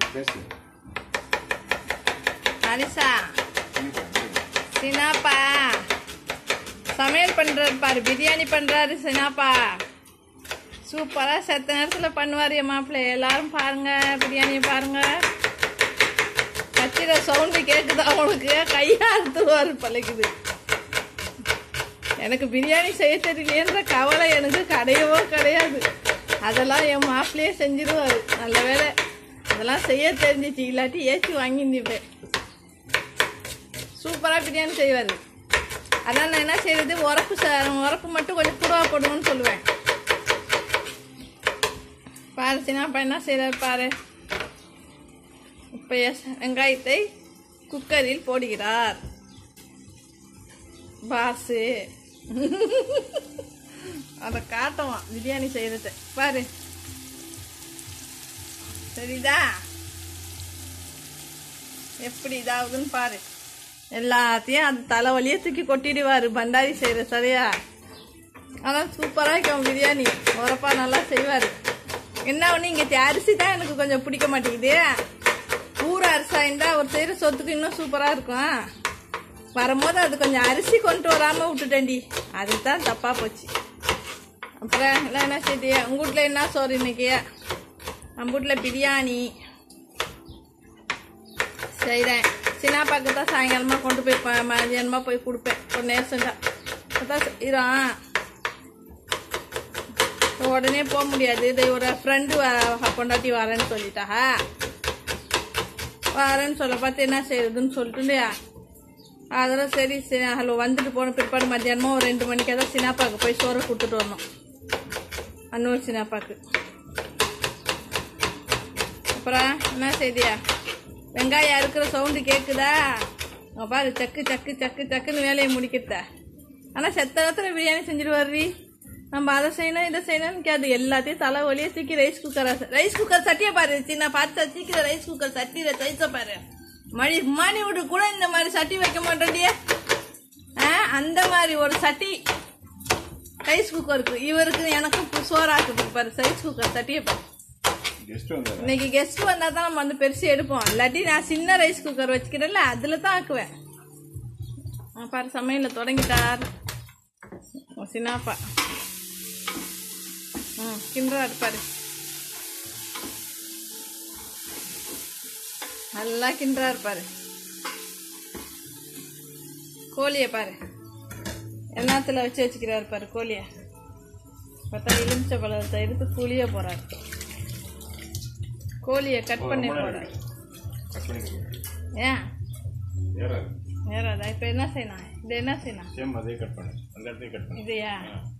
பேசு அரிசா சினாப்பா சமையல் பண்றாரு பாரு பிரியாணி பண்றாரு சினாப்பா சூப்பரா செத்த நேரத்தில் பண்ணுவார் என் மாப்பிள்ளை எல்லாரும் பாருங்க பிரியாணியை பாருங்க கச்சிர சவுண்டு கேட்குதா அவனுக்கு கையா அறுத்துவார் பழகுது எனக்கு பிரியாணி செய்ய தெரியலையன்ற கவலை எனக்கு கிடையவோ கிடையாது அதெல்லாம் என் மாப்பிள்ளையே செஞ்சிருவாரு நல்ல வேலை அதெல்லாம் செய்ய தெரிஞ்சிச்சு இல்லாட்டி ஏற்றி வாங்கியிருந்துப்பேன் சூப்பராக பிரியாணி செய்வார் அதான் நான் என்ன செய்யறது உரப்பு ச உரப்பு மட்டும் கொஞ்சம் கூடவா போடுவோன்னு சொல்லுவேன் பாரு சின்னப்பா என்ன செய்கிறார் பாரு இப்போ எஸ்- வெங்காயத்தை குக்கரில் போடுகிறார் பாஸு அதை காட்டுவான் பிரியாணி செய்கிறது பாரு சரிதா எப்படி இதாகுதுன்னு பாரு எல்லாத்தையும் அது தலைவலியே தூக்கி கொட்டிடுவார் பண்டாரி செய்கிற சரியா ஆனால் சூப்பராக இருக்கும் பிரியாணி உரப்பா நல்லா செய்வார் என்ன ஒன்று இங்கே அரிசி தான் எனக்கு கொஞ்சம் பிடிக்க மாட்டேங்குது ஊர் அரிசா இருந்தால் அவர் செய்கிற சொத்துக்கு இன்னும் சூப்பராக இருக்கும் வரும்போது அது கொஞ்சம் அரிசி கொண்டு வராமல் விட்டுட்டேன்டி அதுதான் தப்பாக போச்சு அப்புறம் எல்லாம் என்ன செய்தி உங்கள் வீட்டில் என்ன சோறு இன்னைக்கு நம்ம வீட்டில் பிரியாணி செய்கிறேன் சின்னாப்பாக்கு தான் சாயங்காலமாக கொண்டு போய் ப- மதியானமாக போய் கொடுப்பேன் ஒரு நேரம் தான் அதான் செய்கிறோம் உடனே போக முடியாது இது ஒரு ஃப்ரெண்டு கொண்டாட்டி வரேன்னு சொல்லிட்டா வரேன்னு சொல்ல பார்த்து என்ன செய்யறதுன்னு சொல்லிட்டு அதெல்லாம் சரி சரி ஹலோ வந்துட்டு போன பிற்பாடு மத்தியானமாக ஒரு ரெண்டு மணிக்கு தான் சின்னாப்பாக்கு போய் சோறை கொடுத்துட்டு வரணும் அன்னூர் சின்னாப்பாக்கு அப்புறம் என்ன செய்தியா வெங்காயம் அறுக்கிற சவுண்டு கேட்குதா அங்க பாரு சக்கு சக்கு சக்கு சக்குன்னு வேலையை முடிக்கிறதா ஆனால் செத்த நேரத்தில் பிரியாணி செஞ்சுட்டு வர்றி நம்ம அதை செய்யணும் இதை செய்யணும்னு கேது எல்லாத்தையும் தலை வலியே தூக்கி ரைஸ் குக்கரை ரைஸ் குக்கர் சட்டியை பாரு சின்ன பார்த்து சீக்கிரம் ரைஸ் குக்கர் சட்டியில் தைச்ச பாரு மணி மணி விட்டு கூட இந்த மாதிரி சட்டி வைக்க மாட்டோண்டியே ஆ அந்த மாதிரி ஒரு சட்டி ரைஸ் குக்கருக்கு இவருக்கு எனக்கும் சோறாக்குது பாரு ரைஸ் குக்கர் சட்டியை பாரு கெஸ்ட் வந்தாரு இன்னைக்கு கெஸ்ட் வந்தா தான் நம்ம வந்து பெருசு எடுப்போம் இல்லாட்டி நான் சின்ன ரைஸ் குக்கர் வச்சுக்கிறேன்ல அதில் தான் ஆக்குவேன் ஆ, பாரு சமையலில் தொடங்கிட்டார் உன் சின்னாப்பா ம் கிண்டுறாரு பாரு நல்லா கிண்டுறாரு பாரு கோழியை பாரு எண்ணத்துல வச்சு வச்சுக்கிறாரு பாரு கோழியை பார்த்தா எலுமிச்சை பழத்தை எடுத்து புளிய போறாரு கோழியை கட் பண்ணி போடுறேன் கட் பண்ணி ஏன் ஏறாது நேராதா இப்போ என்ன செய்யணும் இது என்ன செய்யணும் சேம் அதே கட் பண்ணு அந்த இடத்தையும் கட் பண்ணு இதையா ஆ.